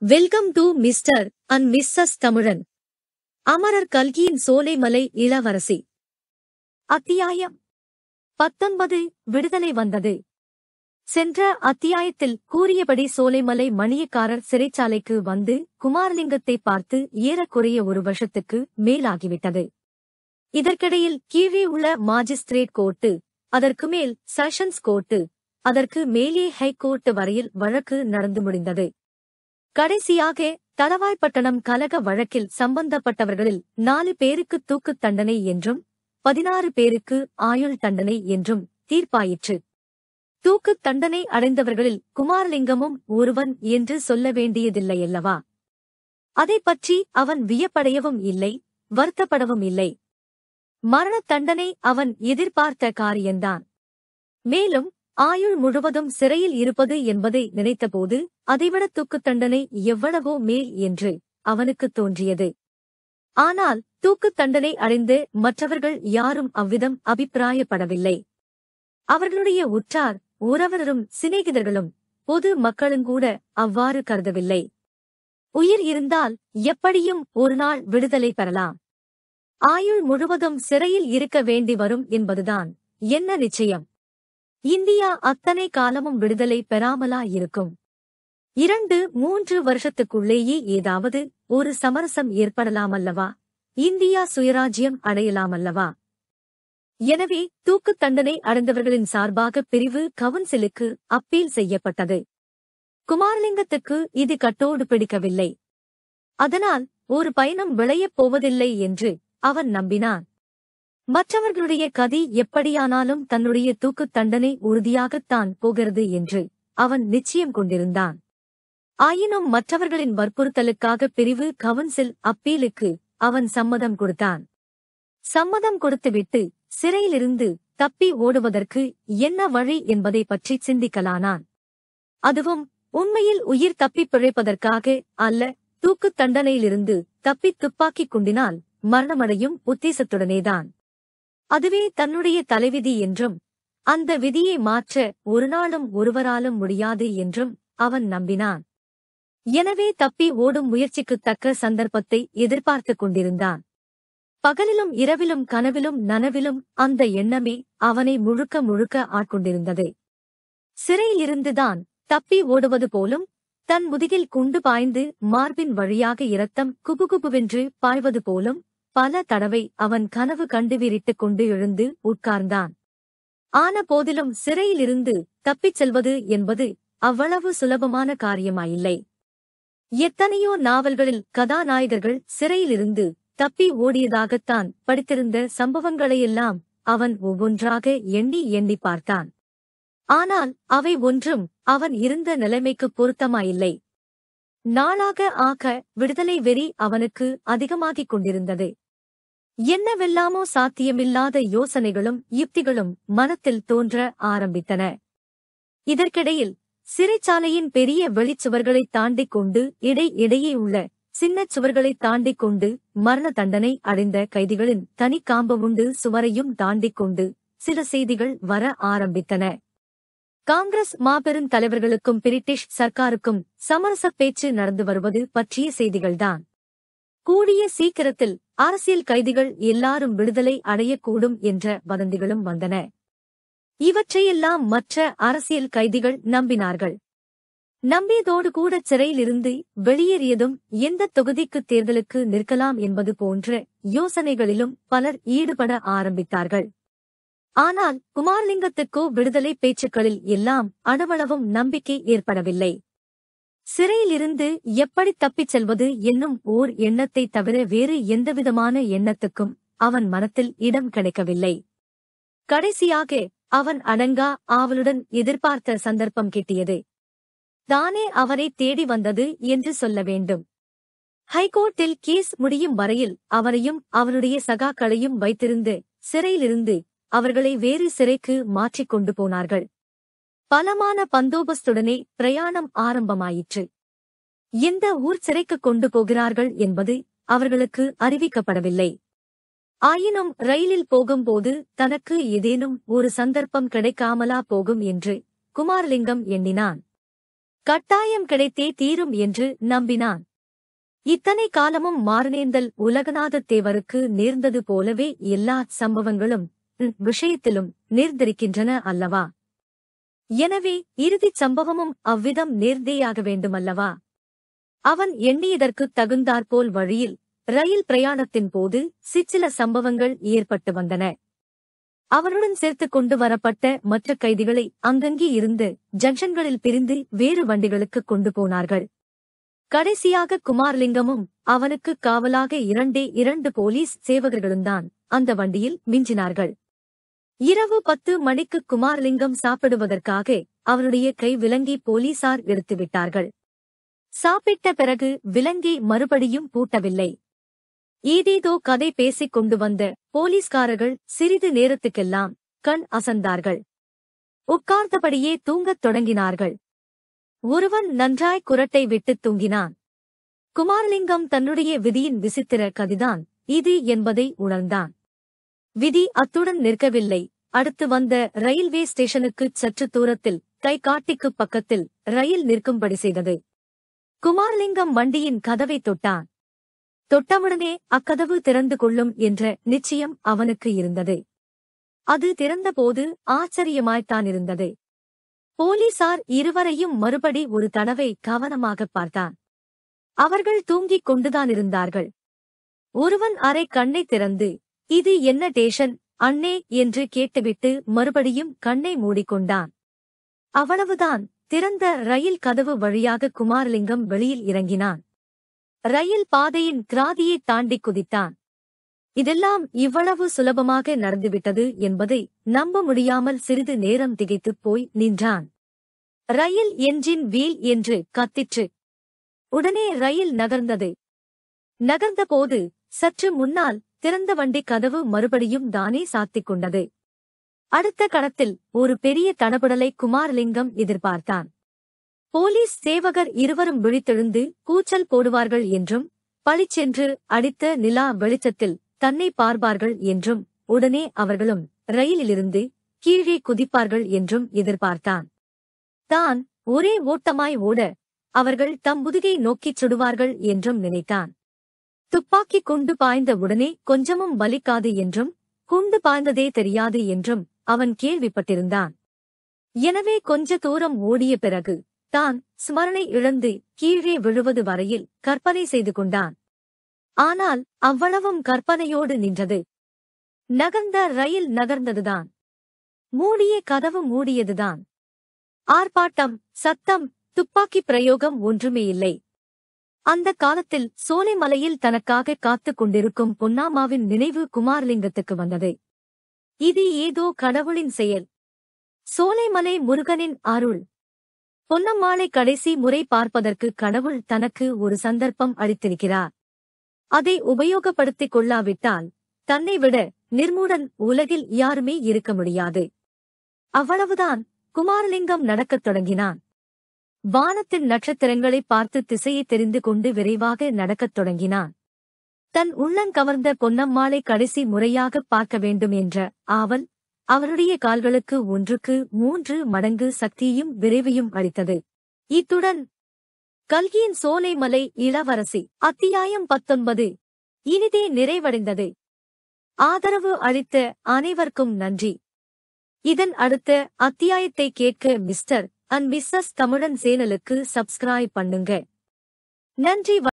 welcome to mister and missus Tamilan அமரர் கல்கியின் சோலைமலை இளவரசி அத்தியாயம் பத்தொன்பது விடுதலை வந்தது சென்ற அத்தியாயத்தில் கூறியபடி சோலைமலை மணியக்காரர் சிறைச்சாலைக்கு வந்து குமாரலிங்கத்தை பார்த்து ஏறக்குறைய ஒரு வருஷத்துக்கு மேலாகிவிட்டது இதற்கிடையில் கீழே உள்ள மாஜிஸ்திரேட் கோர்ட்டு அதற்கு மேல் செஷன்ஸ் கோர்ட்டு அதற்கு மேலே ஹைகோர்ட் வரையில் வழக்கு நடந்து முடிந்தது கடைசியாக தளவாய்ப்பட்டணம் கலக வழக்கில் சம்பந்தப்பட்டவர்களில் நாலு பேருக்கு தூக்குத் தண்டனை என்றும் பதினாறு பேருக்கு ஆயுள் தண்டனை என்றும் தீர்ப்பாயிற்று தூக்குத் தண்டனை அடைந்தவர்களில் குமாரலிங்கமும் ஒருவன் என்று சொல்ல வேண்டியதில்லையல்லவா அதைப் பற்றி அவன் வியப்படையவும் இல்லை வருத்தப்படவும் இல்லை மரணத் தண்டனை அவன் எதிர்பார்த்த காரியந்தான் மேலும் ஆயுள் முழுவதும் சிறையில் இருப்பது என்பதை நினைத்தபோது அதைவிட தூக்குத் தண்டனை எவ்வளவோ மேல் என்று அவனுக்குத் தோன்றியது ஆனால் தூக்குத் தண்டனை அடைந்து மற்றவர்கள் யாரும் அவ்விதம் அபிப்பிராயப்படவில்லை அவர்களுடைய உற்றார் உறவினரும் சிநேகிதர்களும் பொது மக்களுங்கூட அவ்வாறு கருதவில்லை உயிர் இருந்தால் எப்படியும் ஒரு நாள் விடுதலை பெறலாம் ஆயுள் முழுவதும் சிறையில் இருக்க வேண்டி வரும் என்பதுதான் என்ன நிச்சயம் இந்தியா அத்தனை காலமும் விடுதலை பெறாமலா இருக்கும் இரண்டு மூன்று வருஷத்துக்குள்ளேயே ஏதாவது ஒரு சமரசம் ஏற்படலாமல்லவா இந்தியா சுயராஜ்யம் அடையலாமல்லவா எனவே தூக்குத் தண்டனை அடைந்தவர்களின் சார்பாக பிரிவு கவுன்சிலுக்கு அப்பீல் செய்யப்பட்டது குமாரலிங்கத்துக்கு இது கட்டோடு பிடிக்கவில்லை அதனால் ஒரு பயணம் விளையப் போவதில்லை என்று அவன் நம்பினான் மற்றவர்களுடைய கதி எப்படியானாலும் தன்னுடைய தூக்குத் தண்டனை உறுதியாகத்தான் போகிறது என்று அவன் நிச்சயம் கொண்டிருந்தான் ஆயினும் மற்றவர்களின் வற்புறுத்தலுக்காக பிரிவு கவுன்சில் அப்பீலுக்கு அவன் சம்மதம் கொடுத்தான் சம்மதம் கொடுத்துவிட்டு சிறையிலிருந்து தப்பி ஓடுவதற்கு என்ன வழி என்பதை பற்றி சிந்திக்கலானான் அதுவும் உண்மையில் உயிர் தப்பிப் பிழைப்பதற்காக அல்ல தூக்குத் தண்டனையிலிருந்து தப்பித் துப்பாக்கிக் குண்டினால் மரணமடையும் உத்தேசத்துடனேதான் அதுவே தன்னுடைய தலைவிதி என்றும் அந்த விதியை மாற்ற ஒரு நாளும் ஒருவராலும் முடியாது என்றும் அவன் நம்பினான் எனவே தப்பி ஓடும் முயற்சிக்குத் தக்க சந்தர்ப்பத்தை எதிர்பார்த்துக் கொண்டிருந்தான் பகலிலும் இரவிலும் கனவிலும் நனவிலும் அந்த எண்ணமே அவனை முழுக்க முழுக்க ஆட்கொண்டிருந்தது சிறையிலிருந்துதான் தப்பி ஓடுவது போலும் தன் முதுகில் குண்டு பாய்ந்து மார்பின் வழியாக இரத்தம் குபுகுபுவென்று பாய்வது போலும் பல தடவை அவன் கனவு கண்டு விரிட்டுக் கொண்டு எழுந்து உட்கார்ந்தான் ஆன போதிலும் சிறையிலிருந்து தப்பிச் செல்வது என்பது அவ்வளவு சுலபமான காரியமாயில்லை எத்தனையோ நாவல்களில் கதாநாயகர்கள் சிறையிலிருந்து தப்பி ஓடியதாகத்தான் படித்திருந்த சம்பவங்களையெல்லாம் அவன் ஒவ்வொன்றாக எண்ணி எண்ணி பார்த்தான் ஆனால் அவை ஒன்றும் அவன் இருந்த நிலைமைக்கு பொருத்தமாயில்லை நாளாக ஆக விடுதலை வெறி அவனுக்கு அதிகமாகிக் கொண்டிருந்தது என்னவெல்லாமோ சாத்தியமில்லாத யோசனைகளும் யுக்திகளும் மனத்தில் தோன்ற ஆரம்பித்தன இதற்கிடையில் சிறைச்சாலையின் பெரிய வெளிச்சுவர்களைத் தாண்டிக் கொண்டு இடை இடையே உள்ள சின்னச் சுவர்களைத் தாண்டிக் கொண்டு மரண தண்டனை அடைந்த கைதிகளின் தனி காம்பவுண்டு சுவரையும் தாண்டிக் கொண்டு சில செய்திகள் வர ஆரம்பித்தன காங்கிரஸ் மாபெரும் தலைவர்களுக்கும் பிரிட்டிஷ் சர்க்காருக்கும் சமரச பேச்சு நடந்து வருவது பற்றிய செய்திகள்தான் கூடிய சீக்கிரத்தில் அரசியல் கைதிகள் எல்லாரும் விடுதலை அடையக்கூடும் என்ற வதந்திகளும் வந்தன இவற்றையெல்லாம் மற்ற அரசியல் கைதிகள் நம்பினார்கள் நம்பியதோடு கூட சிறையிலிருந்து வெளியேறியதும் எந்த தொகுதிக்கு தேர்தலுக்கு நிற்கலாம் என்பது போன்ற யோசனைகளிலும் பலர் ஈடுபட ஆரம்பித்தார்கள் ஆனால் குமாரலிங்கத்துக்கோ விடுதலை பேச்சுக்களில் எல்லாம் அணுவளவும் நம்பிக்கை ஏற்படவில்லை சிறையிலிருந்து எப்படி தப்பிச் செல்வது என்னும் ஓர் எண்ணத்தை தவிர வேறு எந்தவிதமான எண்ணத்துக்கும் அவன் மனத்தில் இடம் கிடைக்கவில்லை கடைசியாக அவன் அடங்கா ஆவலுடன் எதிர்பார்த்த சந்தர்ப்பம் கிட்டியது தானே அவரை தேடி வந்தது என்று சொல்ல வேண்டும் ஹைகோர்ட்டில் கேஸ் முடியும் வரையில் அவரையும் அவருடைய சகாக்களையும் வைத்திருந்து சிறையிலிருந்து அவர்களை வேறு சிறைக்கு மாற்றிக் கொண்டு போனார்கள் பலமான பந்தோபஸ்துடனே பிரயாணம் ஆரம்பமாயிற்று எந்த ஊர் சிறைக்கு கொண்டு போகிறார்கள் என்பது அவர்களுக்கு அறிவிக்கப்படவில்லை ஆயினும் ரயிலில் போகும்போது தனக்கு ஏதேனும் ஒரு சந்தர்ப்பம் கிடைக்காமலா போகும் என்று குமாரலிங்கம் எண்ணினான் கட்டாயம் கிடைத்தே தீரும் என்று நம்பினான் இத்தனை காலமும் மாரணேந்தல் உலகநாதத் தேவருக்கு நேர்ந்தது போலவே எல்லா சம்பவங்களும் ம், விஷயத்திலும் நேர்ந்திருக்கின்றன அல்லவா எனவே இறுதிச் சம்பவமும் அவ்விதம் நேர்ந்தேயாக வேண்டுமல்லவா அவன் எண்ணியதற்குத் தகுந்தாற்போல் வழியில் ரயில் பிரயாணத்தின் போது சிற்சில சம்பவங்கள் ஏற்பட்டு வந்தன அவனுடன் சேர்த்துக் கொண்டு வரப்பட்ட மற்ற கைதிகளை அங்கங்கே இருந்து ஜங்ஷன்களில் பிரிந்து வேறு வண்டிகளுக்கு கொண்டு போனார்கள் கடைசியாக குமாரலிங்கமும் அவனுக்கு காவலாக இரண்டே இரண்டு போலீஸ் சேவகர்களும்தான் அந்த வண்டியில் மிஞ்சினார்கள் இரவு பத்து மணிக்கு குமாரலிங்கம் சாப்பிடுவதற்காக அவனுடைய கை விலங்கி போலீசார் எடுத்துவிட்டார்கள் சாப்பிட்ட பிறகு விலங்கை மறுபடியும் பூட்டவில்லை ஏதேதோ கதை பேசிக் கொண்டு வந்த போலீஸ்காரர்கள் சிறிது நேரத்துக்கெல்லாம் கண் அசந்தார்கள் உட்கார்ந்தபடியே தூங்கத் தொடங்கினார்கள் ஒருவன் நன்றாய் குரட்டை விட்டுத் தூங்கினான் குமாரலிங்கம் தன்னுடைய விதியின் விசித்திர கதிதான் இது என்பதை உணர்ந்தான் விதி அத்துடன் நிற்கவில்லை அடுத்து வந்த ரயில்வே ஸ்டேஷனுக்குச் சற்று தூரத்தில் கைகாட்டிக்குப் பக்கத்தில் ரயில் நிற்கும்படி செய்தது குமாரலிங்கம் வண்டியின் கதவை தொட்டான் தொட்டவுடனே அக்கதவு திறந்து கொள்ளும் என்ற நிச்சயம் அவனுக்கு இருந்தது அது திறந்தபோது ஆச்சரியமாய்த்தான் இருந்தது போலீசார் இருவரையும் மறுபடி ஒரு தடவை கவனமாகப் பார்த்தான் அவர்கள் தூங்கிக் கொண்டுதான் இருந்தார்கள் ஒருவன் அரை கண்ணை திறந்து இது என்ன டேஷன் அண்ணே என்று கேட்டுவிட்டு மறுபடியும் கண்ணை மூடிக்கொண்டான் அவ்வளவுதான் திறந்த ரயில் கதவு வழியாக குமாரலிங்கம் வெளியில் இறங்கினான் ரயில் பாதையின் கிராதியை தாண்டி குதித்தான் இதெல்லாம் இவ்வளவு சுலபமாக நடந்துவிட்டது என்பதை நம்ப முடியாமல் சிறிது நேரம் திகைத்துப் போய் நின்றான் ரயில் என்ஜின் வீல் என்று கத்திற்று உடனே ரயில் நகர்ந்தது நகர்ந்தபோது சற்று முன்னால் திறந்த வண்டி கதவு மறுபடியும் தானே சாத்திக் கொண்டது அடுத்த கணத்தில் ஒரு பெரிய தடபுடலை குமாரலிங்கம் எதிர்பார்த்தான் போலீஸ் சேவகர் இருவரும் விழித்தெழுந்து கூச்சல் போடுவார்கள் என்றும் பளிச்சென்று அடித்த நிலா வெளிச்சத்தில் தன்னை பார்ப்பார்கள் என்றும் உடனே அவர்களும் ரயிலிலிருந்து கீழே குதிப்பார்கள் என்றும் எதிர்பார்த்தான் தான் ஒரே ஓட்டமாய் ஓட அவர்கள் தம் முதுகை நோக்கிச் சுடுவார்கள் என்றும் நினைத்தான் துப்பாக்கி குண்டு பாய்ந்த உடனே கொஞ்சமும் வலிக்காது என்றும் குண்டு பாய்ந்ததே தெரியாது என்றும் அவன் கேள்விப்பட்டிருந்தான் எனவே கொஞ்ச தூரம் ஓடிய பிறகு தான் ஸ்மரணை இழந்து கீழே விழுவது வரையில் கற்பனை செய்து கொண்டான் ஆனால் அவ்வளவும் கற்பனையோடு நின்றது நகர்ந்த ரயில் நகர்ந்ததுதான் மூடிய கதவு மூடியதுதான் ஆர்ப்பாட்டம் சத்தம் துப்பாக்கி பிரயோகம் ஒன்றுமே இல்லை அந்த காலத்தில் சோலைமலையில் தனக்காக காத்துக் கொண்டிருக்கும் பொன்னாமாவின் நினைவு குமாரலிங்கத்துக்கு வந்தது இது ஏதோ கடவுளின் செயல் சோலைமலை முருகனின் அருள் பொன்னம்மாளை கடைசி முறை பார்ப்பதற்கு கடவுள் தனக்கு ஒரு சந்தர்ப்பம் அளித்திருக்கிறார் அதை உபயோகப்படுத்திக் கொள்ளாவிட்டால் தன்னை விட நிர்மூடன் உலகில் யாருமே இருக்க முடியாது அவ்வளவுதான் குமாரலிங்கம் நடக்கத் தொடங்கினான் வானத்தின் நட்சத்திரங்களை பார்த்து திசையை தெரிந்து கொண்டு விரைவாக நடக்கத் தொடங்கினான் தன் உள்ளங்கவர்ந்த பொன்னம்மாளை கடைசி முறையாக பார்க்க வேண்டும் என்ற ஆவல் அவருடைய கால்களுக்கு ஒன்றுக்கு மூன்று மடங்கு சக்தியும் விரைவையும் அளித்தது இத்துடன் கல்கியின் சோலைமலை இளவரசி அத்தியாயம் பத்தொன்பது இனிதே நிறைவடைந்தது ஆதரவு அளித்த அனைவருக்கும் நன்றி இதன் அடுத்த அத்தியாயத்தை கேட்க மிஸ்டர் அண்ட் மிஸ்ஸஸ் தமிழன் சேனலுக்கு சப்ஸ்கிரைப் பண்ணுங்க நன்றி